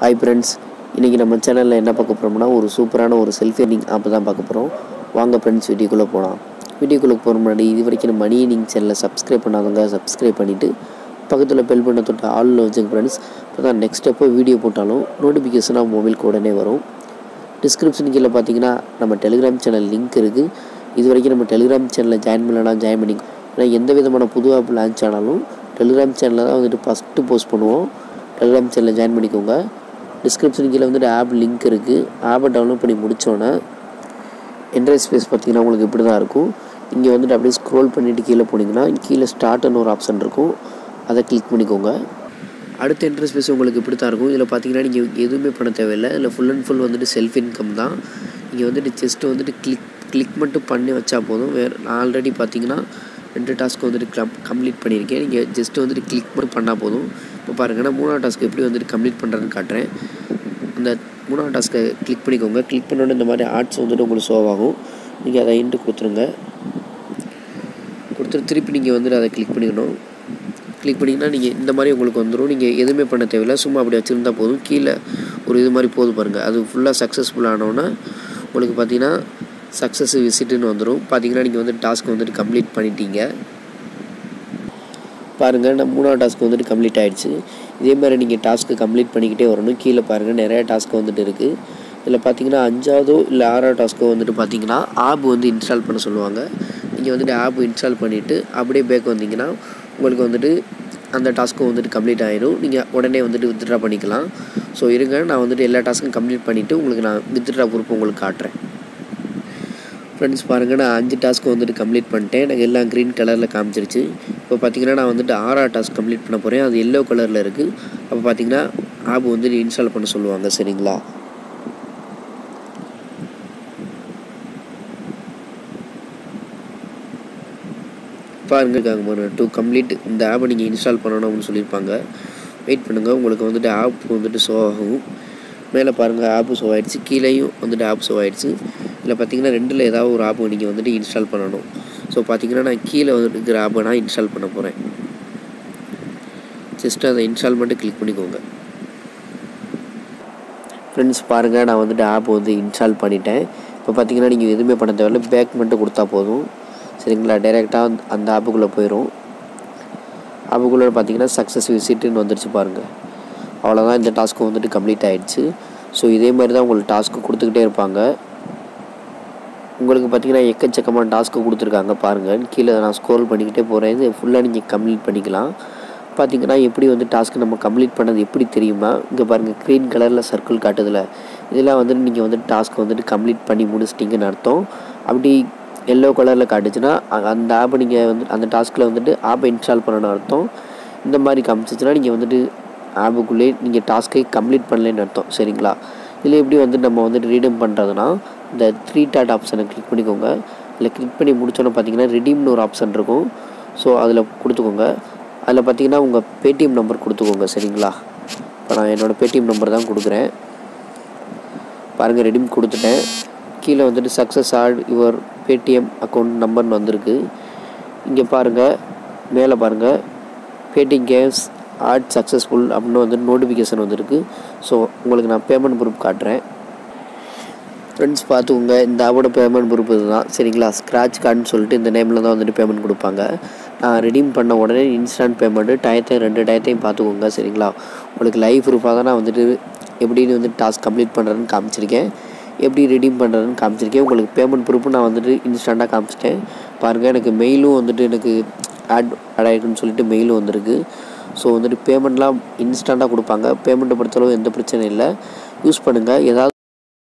hi friends இன்றைக்கி நம்ம சேனலில் என்ன பார்க்க போகிறோம்னா ஒரு சூப்பரான ஒரு செல்ஃபி எர்னிங் ஆப் தான் பார்க்க போகிறோம் வாங்க ஃப்ரெண்ட்ஸ் வீடியோக்குள்ளே போகலாம் வீடியோக்குள்ளே போகிற முன்னாடி இது வரைக்கும் நம்ம மணி எர்னிங் சேனலை சப்ஸ்கிரைப் பண்ணாதவங்க சப்ஸ்கிரைப் பண்ணிவிட்டு பக்கத்தில் பெல் பண்ண தொட்டு ஆளில் வச்சுங்க ஃப்ரெண்ட்ஸ் இப்போ தான் நெக்ஸ்ட் எப்போ வீடியோ போட்டாலும் நோட்டிஃபிகேஷனாக மொபைலுக்கு உடனே வரும் டிஸ்கிரிப்ஷன் கீழே பார்த்தீங்கன்னா நம்ம டெலிகிராம் சேனல் லிங்க் இருக்குது இது வரைக்கும் நம்ம டெலிகிராம் சேனலில் ஜாயின் பண்ணலாம் ஜாயின் பண்ணி ஏன்னா எந்த விதமான புது ஆப் லான்ச் ஆனாலும் டெலிகிராம் சேனலில் தான் வந்துட்டு ஃபஸ்ட்டு போஸ்ட் பண்ணுவோம் டெலிகிராம் சேனலில் ஜாயின் பண்ணிக்கோங்க டிஸ்கிரிப்ஷன் கீழே வந்துட்டு ஆப் லிங்க் இருக்குது ஆப்பை டவுன்லோட் பண்ணி முடித்தோன்னே என்ட்ரன்ஸ் ஸ்பேஸ் பார்த்தீங்கன்னா உங்களுக்கு இப்படி தான் இருக்கும் இங்கே வந்துட்டு அப்படியே ஸ்க்ரோல் பண்ணிவிட்டு கீழே போனீங்கன்னா கீழே ஸ்டார்ட்னு ஒரு ஆப்ஷன் இருக்கும் அதை கிளிக் பண்ணிக்கோங்க அடுத்த என்ட்ரன்ஸ் ஸ்பேஸ் உங்களுக்கு இப்படி தான் இருக்கும் இதில் பார்த்தீங்கன்னா நீங்கள் எதுவுமே பண்ண தேவையில்லை இதில் ஃபுல் அண்ட் ஃபுல் வந்துட்டு செல்ஃப் இன்கம் தான் நீங்கள் வந்துட்டு ஜஸ்ட்டு வந்துட்டு கிளிக் கிளிக் மட்டும் பண்ணி வச்சா போதும் வேறு நான் ஆல்ரெடி பார்த்தீங்கன்னா ரெண்டு டாஸ்க்கு வந்துட்டு கம் கம்ப்ளீட் பண்ணியிருக்கேன் நீங்கள் ஜஸ்ட்டு வந்துட்டு கிளிக் மட்டும் பண்ணால் போதும் இப்போ பாருங்கள் நான் மூணாவது டாஸ்க்கு எப்படி வந்துட்டு கம்ப்ளீட் பண்ணுறதுன்னு காட்டுறேன் அந்த மூணாவது டாஸ்க்கை கிளிக் பண்ணிக்கோங்க கிளிக் பண்ணோன்னே இந்த மாதிரி ஆர்ட்ஸ் வந்துட்டு உங்களுக்கு ஷோ ஆகும் நீங்கள் அதை இன்ட்டு கொடுத்துருங்க கொடுத்துட்டு திருப்பி நீங்கள் வந்துட்டு அதை கிளிக் பண்ணிக்கணும் கிளிக் பண்ணிங்கன்னா நீங்கள் இந்த மாதிரி உங்களுக்கு வந்துடும் நீங்கள் எதுவுமே பண்ண தேவையில்லை சும்மா அப்படி வச்சுருந்தா போதும் கீழே ஒரு இது மாதிரி போதும் பாருங்கள் அது ஃபுல்லாக சக்ஸஸ்ஃபுல் ஆனோன்னா உங்களுக்கு பார்த்தீங்கன்னா சக்ஸஸ் விசிட்டுன்னு வந்துடும் பார்த்தீங்கன்னா நீங்கள் வந்து டாஸ்க் வந்துட்டு கம்ப்ளீட் பண்ணிட்டீங்க பாருங்கள் நான் மூணாவது டாஸ்க் வந்துட்டு கம்ப்ளீட் ஆகிடுச்சு இதே மாதிரி நீங்கள் டாஸ்க்கு கம்ப்ளீட் பண்ணிக்கிட்டே வரணும் கீழே பாருங்கள் நிறையா டாஸ்க் வந்துட்டு இருக்குது இதில் பார்த்தீங்கன்னா அஞ்சாவதோ இல்லை ஆறாவது டாஸ்க்கோ வந்துட்டு பார்த்தீங்கன்னா ஆப் வந்து இன்ஸ்டால் பண்ண சொல்லுவாங்க நீங்கள் வந்துட்டு ஆப் இன்ஸ்டால் பண்ணிவிட்டு அப்படியே பேக் வந்தீங்கன்னா உங்களுக்கு வந்துட்டு அந்த டாஸ்க்கும் வந்துட்டு கம்ப்ளீட் ஆகிடும் நீங்கள் உடனே வந்துட்டு வித்ட்ரா பண்ணிக்கலாம் ஸோ இருங்க நான் வந்துட்டு எல்லா டாஸ்க்கும் கம்ப்ளீட் பண்ணிவிட்டு உங்களுக்கு நான் வித்ட்ரா ப்ரூஃப் உங்களுக்கு காட்டுறேன் ஃப்ரெண்ட்ஸ் பாருங்கள் நான் அஞ்சு டாஸ்க்கு வந்துட்டு கம்ப்ளீட் பண்ணிட்டேன் எனக்கு எல்லாம் க்ரீன் கலரில் காமிச்சிருச்சு இப்போ பார்த்தீங்கன்னா நான் வந்துட்டு ஆறாவது டாஸ்க் கம்ப்ளீட் பண்ண போகிறேன் அது எல்லோ கலரில் இருக்குது அப்போ பார்த்தீங்கன்னா ஆப் வந்துட்டு இன்ஸ்டால் பண்ண சொல்லுவாங்க சரிங்களா பாருங்க இருக்காங்க பாருங்க டு கம்ப்ளீட் இந்த ஆப்பை நீங்கள் இன்ஸ்டால் பண்ணணும் அப்படின்னு சொல்லியிருப்பாங்க வெயிட் பண்ணுங்கள் உங்களுக்கு வந்துட்டு ஆப் வந்துட்டு ஷோ ஆகும் மேலே பாருங்கள் ஆப்பு ஷோ ஆகிடுச்சு கீழேயும் வந்துட்டு ஆப் ஷோ ஆகிடுச்சு இதில் பார்த்தீங்கன்னா ரெண்டில் ஏதாவது ஒரு ஆப் நீங்கள் வந்துட்டு இன்ஸ்டால் பண்ணணும் ஸோ பார்த்தீங்கன்னா நான் கீழே வந்துட்டு இருக்கிற ஆப்பை நான் இன்ஸ்டால் பண்ண போகிறேன் ஜஸ்ட்டு அதை இன்ஸ்டால் பண்ணிட்டு கிளிக் பண்ணிக்கோங்க ஃப்ரெண்ட்ஸ் பாருங்கள் நான் வந்துட்டு ஆப் வந்து இன்ஸ்டால் பண்ணிட்டேன் இப்போ பார்த்தீங்கன்னா நீங்கள் எதுவுமே பண்ண தேவையில்ல பேக் மட்டும் கொடுத்தா போதும் சரிங்களா டைரெக்டாக அந்த ஆப்புக்குள்ளே போயிடும் ஆப்புக்குள்ளே பார்த்தீங்கன்னா சக்ஸஸ் விசிட்டுன்னு வந்துருச்சு பாருங்கள் அவ்வளோதான் இந்த டாஸ்க்கு வந்துட்டு கம்ப்ளீட் ஆகிடுச்சு ஸோ இதே மாதிரி தான் உங்களுக்கு டாஸ்க்கு கொடுத்துக்கிட்டே இருப்பாங்க உங்களுக்கு பார்த்தீங்கன்னா எக்கச்சக்கமான டாஸ்க்கு கொடுத்துருக்காங்க பாருங்கள் கீழே நான் ஸ்க்ரோல் பண்ணிக்கிட்டே போகிறேன் இது ஃபுல்லாக நீங்கள் கம்ப்ளீட் பண்ணிக்கலாம் பார்த்தீங்கன்னா எப்படி வந்து டாஸ்க்கு நம்ம கம்ப்ளீட் பண்ணது எப்படி தெரியுமா இங்கே பாருங்கள் க்ரீன் கலரில் சர்க்கிள் காட்டுதில் இதெல்லாம் வந்துட்டு நீங்கள் வந்துட்டு டாஸ்க்கு வந்துட்டு கம்ப்ளீட் பண்ணி முடிச்சிட்டிங்கன்னு அர்த்தம் அப்படி எல்லோ கலரில் காட்டுச்சுன்னா அந்த ஆப்பை நீங்கள் வந்து அந்த டாஸ்க்கில் வந்துட்டு ஆப்பை இன்ஸ்டால் பண்ணணும் அர்த்தம் இந்த மாதிரி காமிச்சிச்சுன்னா நீங்கள் வந்துட்டு ஆப்புக்குள்ளே நீங்கள் டாஸ்க்கை கம்ப்ளீட் பண்ணலன்னு அர்த்தம் சரிங்களா இதில் எப்படி வந்து நம்ம வந்துட்டு ரீடம் பண்ணுறதுனா இந்த த்ரீ டாட் ஆப்ஷனை கிளிக் பண்ணிக்கோங்க இதில் கிளிக் பண்ணி முடிச்சோன்னே பார்த்தீங்கன்னா ரிடீம்னு ஒரு ஆப்ஷன் இருக்கும் ஸோ அதில் கொடுத்துக்கோங்க அதில் பார்த்தீங்கன்னா உங்கள் பேடிஎம் நம்பர் கொடுத்துக்கோங்க சரிங்களா இப்போ நான் என்னோடய பேடிஎம் நம்பர் தான் கொடுக்குறேன் பாருங்கள் ரெடீம் கொடுத்துட்டேன் கீழே வந்துட்டு success add your Paytm account நம்பர்னு வந்திருக்கு இங்கே பாருங்கள் மேலே பாருங்கள் பேடிஎம் கேம்ஸ் ஆட் சக்ஸஸ்ஃபுல் அப்படின்னு வந்துட்டு நோட்டிஃபிகேஷன் வந்திருக்கு ஸோ உங்களுக்கு நான் பேமெண்ட் ப்ரூஃப் காட்டுறேன் ஃப்ரெண்ட்ஸ் பார்த்துக்கோங்க இந்த ஆப்போட பேமெண்ட் ப்ரூஃப் இதுதான் சரிங்களா ஸ்க்ராட்ச் கார்டுன்னு சொல்லிட்டு இந்த நேமில் தான் வந்துட்டு பேமெண்ட் கொடுப்பாங்க நான் ரெடீம் பண்ண உடனே இன்ஸ்டன்ட் பேமெண்ட்டு டயத்தையும் ரெண்டு டயத்தையும் பார்த்துக்கோங்க சரிங்களா உங்களுக்கு லைவ் ப்ரூஃபாக தான் நான் வந்துட்டு எப்படின்னு வந்து டாஸ்க் கம்ப்ளீட் பண்ணுறதுன்னு காமிச்சிருக்கேன் எப்படி ரெடீம் பண்ணுறதுன்னு காமிச்சிருக்கேன் உங்களுக்கு பேமெண்ட் ப்ரூஃபும் நான் வந்துட்டு இன்ஸ்டண்ட்டாக காமிச்சிட்டேன் பாருங்கள் எனக்கு மெயிலும் வந்துட்டு எனக்கு ஆட் ஆட் ஆகிருக்குன்னு சொல்லிட்டு மெயிலும் வந்திருக்கு ஸோ வந்துட்டு பேமெண்ட்லாம் இன்ஸ்டண்ட்டாக கொடுப்பாங்க பேமெண்ட்டை பொறுத்தளவு எந்த பிரச்சனையும் இல்லை யூஸ் பண்ணுங்கள் ஏதாவது